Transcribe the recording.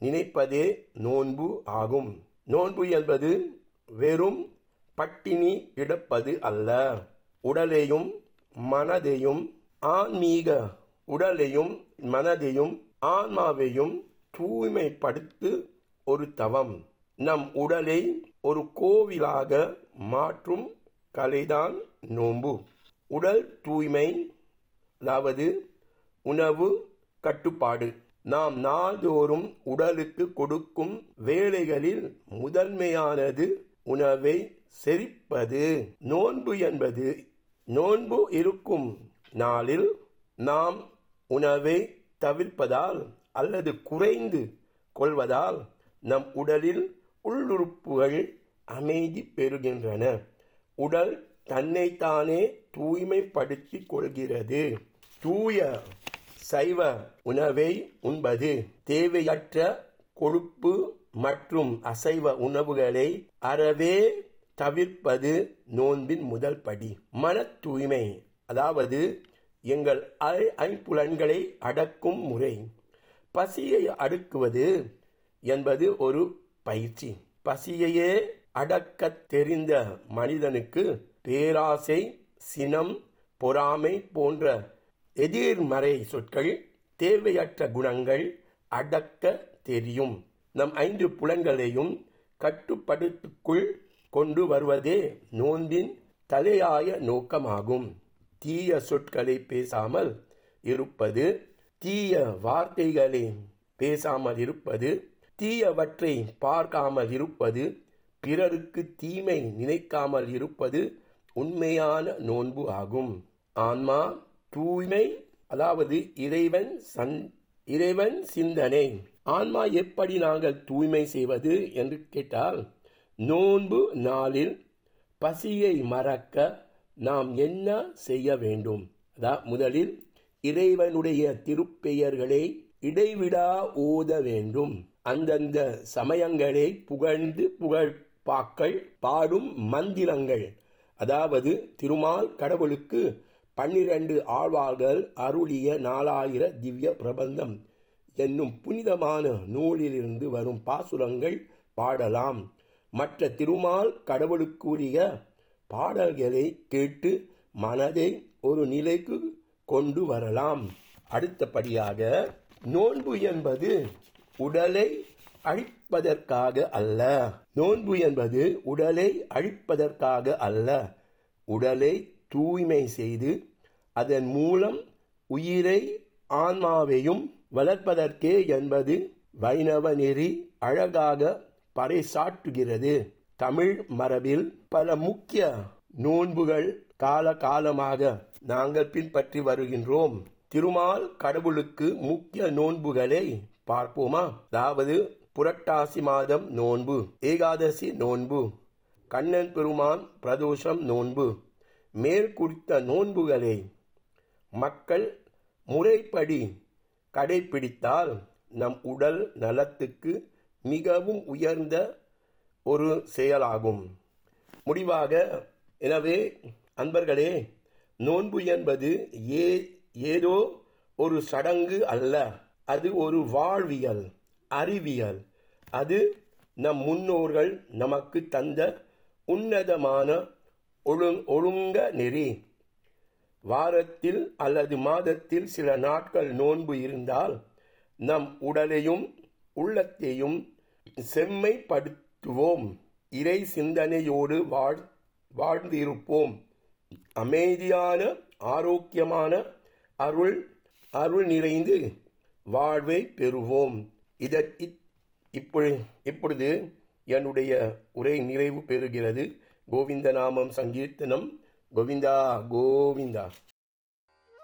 நினைப்பதே நோன்பு ஆகும் நோன்பு என்பது வெறும் பட்டினி கிடப்பது அல்ல உடலையும் மனதையும் ஆன்மீக உடலையும் மனதையும் ஆன்மாவையும் தூய்மைப்படுத்து ஒரு தவம் நம் உடலை ஒரு கோவிலாக மாற்றும் கலைதான் நோன்பு உடல் தூய்மை அதாவது உணவு கட்டுப்பாடு நாம் நாள்தோறும் உடலுக்கு கொடுக்கும் வேலைகளில் முதன்மையானது உணவை செரிப்பது நோன்பு என்பது நோன்பு இருக்கும் நாளில் நாம் உணவை தவிர்ப்பதால் அல்லது குறைந்து கொள்வதால் நம் உடலில் உள்ளுறுப்புகள் அமைதி பெறுகின்றன உடல் தன்னைத்தானே தூய்மைப்படுத்திக் கொள்கிறது தூய சைவ உணவை உண்பது தேவையற்ற கொழுப்பு மற்றும் அசைவ உணவுகளை அறவே தவிர்ப்பது நோன்பின் முதல் படி மன தூய்மை அதாவது எங்கள் ஐ- ஐம்புலன்களை அடக்கும் முறை பசியை அடுக்குவது என்பது ஒரு பயிற்சி பசியையே அடக்கத் தெரிந்த மனிதனுக்கு பேராசை சினம் பொறாமை போன்ற எதிர்மறை சொற்கள் தேவையற்ற குணங்கள் அடக்க தெரியும் நம் ஐந்து புலன்களையும் கட்டுப்படுத்துக்குள் கொண்டு வருவதே நோன்பின் தலையாய நோக்கமாகும் தீய சொற்களை பேசாமல் இருப்பது தீய வார்த்தைகளை பேசாமல் இருப்பது தீயவற்றை பார்க்காமல் இருப்பது பிறருக்கு தீமை நினைக்காமல் இருப்பது உண்மையான நோன்பு ஆகும் ஆன்மா தூய்மை அதாவது இறைவன் சன் இறைவன் சிந்தனை ஆன்மா எப்படி நாங்கள் தூய்மை செய்வது என்று கேட்டால் நோன்பு நாளில் பசியை மறக்க நாம் என்ன செய்ய வேண்டும் அதா முதலில் இறைவனுடைய திருப்பெயர்களை இடைவிடா ஓத வேண்டும் அந்தந்த சமயங்களை புகழ்ந்து புகழ்பாக்கள் பாடும் மந்திரங்கள் அதாவது திருமால் கடவுளுக்கு பன்னிரண்டு ஆழ்வார்கள் அருளிய நாலாயிர திவ்ய பிரபந்தம் என்னும் புனிதமான நூலிலிருந்து வரும் பாசுரங்கள் பாடலாம் மற்ற திருமால் கடவுளுக்குரிய பாடல்களை கேட்டு மனதை ஒரு நிலைக்கு கொண்டு வரலாம் அடுத்தபடியாக நோன்பு என்பது உடலை அழிப்பதற்காக அல்ல நோன்பு என்பது உடலை அழிப்பதற்காக அல்ல உடலை தூய்மை செய்து அதன் மூலம் உயிரை ஆன்மாவையும் வளர்ப்பதற்கே என்பது வைணவ நெறி அழகாக பறைசாற்றுகிறது தமிழ் மரபில் பல முக்கிய நோன்புகள் கால காலமாக நாங்கள் பின்பற்றி வருகின்றோம் திருமால் கடவுளுக்கு முக்கிய நோன்புகளை பார்ப்போமா அதாவது புரட்டாசி மாதம் நோன்பு ஏகாதசி நோன்பு கண்ணன் பெருமான் பிரதோஷம் நோன்பு மேல் குறித்த நோன்புகளை மக்கள் முறைப்படி கடைபிடித்தால் நம் உடல் நலத்துக்கு மிகவும் உயர்ந்த ஒரு செயலாகும் முடிவாக எனவே அன்பர்களே நோன்பு என்பது ஏ ஏதோ ஒரு சடங்கு அல்ல அது ஒரு வாழ்வியல் அறிவியல் அது நம் முன்னோர்கள் நமக்கு தந்த உன்னதமான ஒழு ஒழுங்க நெறி வாரத்தில் அல்லது மாதத்தில் சில நாட்கள் நோன்பு இருந்தால் நம் உடலையும் உள்ளத்தையும் செம்மைப்படுத்துவோம் இறை சிந்தனையோடு வாழ் வாழ்ந்திருப்போம் அமைதியான ஆரோக்கியமான அருள் அருள் நிறைந்து வாழ்வை பெறுவோம் இதற்கு இப்பொழு இப்பொழுது என்னுடைய உரை நிறைவு பெறுகிறது கோவிந்த நாமம் சங்கீர்த்தனம் கோவிந்தா கோவிந்தா